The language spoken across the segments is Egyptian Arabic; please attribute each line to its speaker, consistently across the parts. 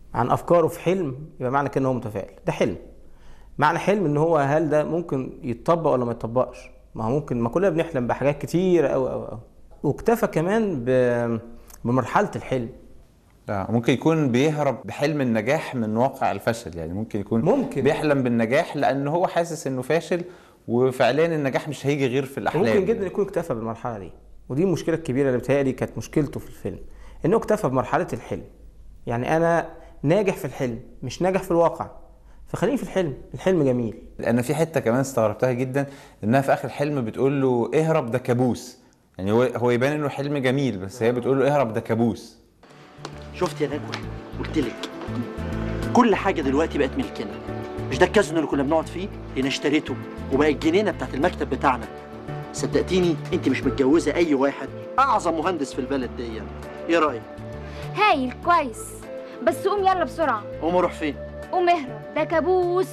Speaker 1: عن افكاره في حلم يبقى معنى كده ان هو متفائل ده حلم معنى حلم ان هو هل ده ممكن يتطبق ولا ما يتطبقش ما هو ممكن ما كلنا بنحلم بحاجات كتيره قوي قوي قوي واكتفى كمان ب- بمرحله الحلم
Speaker 2: لا ممكن يكون بيهرب بحلم النجاح من واقع الفشل يعني ممكن يكون
Speaker 1: ممكن.
Speaker 2: بيحلم بالنجاح لان هو حاسس انه فاشل وفعليا النجاح مش هيجي غير في الاحلام
Speaker 1: ممكن جدا يكون اكتفى بالمرحله دي ودي المشكله الكبيره اللي بتهيألي كانت مشكلته في الفيلم انه اكتفى بمرحله الحلم يعني انا ناجح في الحلم مش ناجح في الواقع فخليني في الحلم الحلم جميل
Speaker 2: انا في حته كمان استغربتها جدا انها في اخر الحلم بتقول له اهرب ده كابوس يعني هو هو يبان انه حلم جميل بس هي بتقول له اهرب ده كابوس
Speaker 3: شفت يا نجوى قلت لك كل حاجه دلوقتي بقت ملكنا مش ده الكازينو اللي كنا بنقعد فيه انا اشتريته وبقى الجنينه بتاعت المكتب بتاعنا صدقتيني انت مش متجوزه اي واحد اعظم مهندس في البلد دي ايه رايك
Speaker 4: هايل كويس بس قوم يلا بسرعة
Speaker 3: قوم اروح فين
Speaker 4: قوم اهرب ده كابوس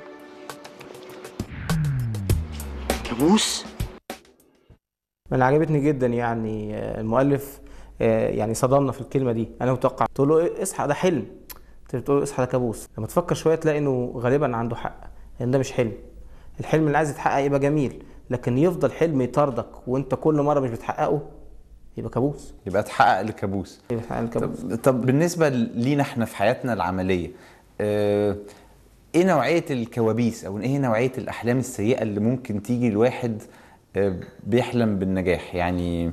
Speaker 3: كابوس
Speaker 1: انا عجبتني جدا يعني آه، المؤلف آه، يعني صدمنا في الكلمه دي انا متوقع تقول له إيه، اصحى ده حلم انت بتقول له اصحى ده كابوس لما تفكر شويه تلاقي انه غالبا عنده حق لان ده مش حلم الحلم اللي عايز يتحقق يبقى جميل لكن يفضل حلم يطاردك وانت كل مره مش بتحققه يبقى كابوس
Speaker 2: يبقى اتحقق لكابوس
Speaker 1: يبقى يتحقق الكابوس
Speaker 2: طب, طب بالنسبه لينا احنا في حياتنا العمليه آه، ايه نوعيه الكوابيس او ايه نوعيه الاحلام السيئه اللي ممكن تيجي لواحد آه، بيحلم بالنجاح يعني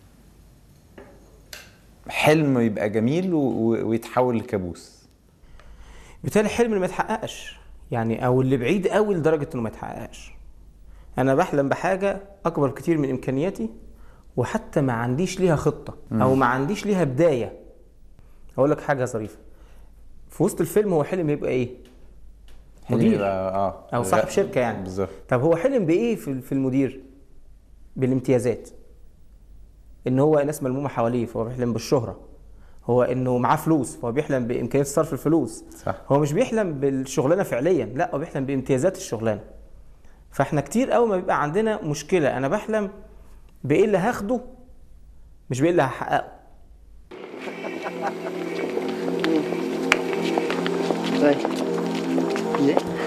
Speaker 2: حلم يبقى جميل و- و- ويتحول لكابوس
Speaker 1: بالتالي الحلم اللي ما يتحققش يعني او اللي بعيد قوي لدرجه انه ما يتحققش انا بحلم بحاجه اكبر بكتير من امكانياتي وحتى ما عنديش ليها خطه او ما عنديش ليها بدايه اقول لك حاجه ظريفه في وسط الفيلم هو حلم يبقى ايه مدير
Speaker 2: يبقى- اه
Speaker 1: او صاحب شركه يعني
Speaker 2: بالظبط
Speaker 1: طب هو حلم بايه في في المدير بالامتيازات ان هو ناس ملمومه حواليه فهو بيحلم بالشهره هو انه معاه فلوس فهو بيحلم بامكانيه صرف الفلوس
Speaker 2: صح.
Speaker 1: هو مش بيحلم بالشغلانه فعليا لا هو بيحلم بامتيازات الشغلانه فاحنا كتير قوي ما بيبقى عندنا مشكله انا بحلم بايه اللي هاخده مش بايه اللي هحققه
Speaker 3: طيب ليه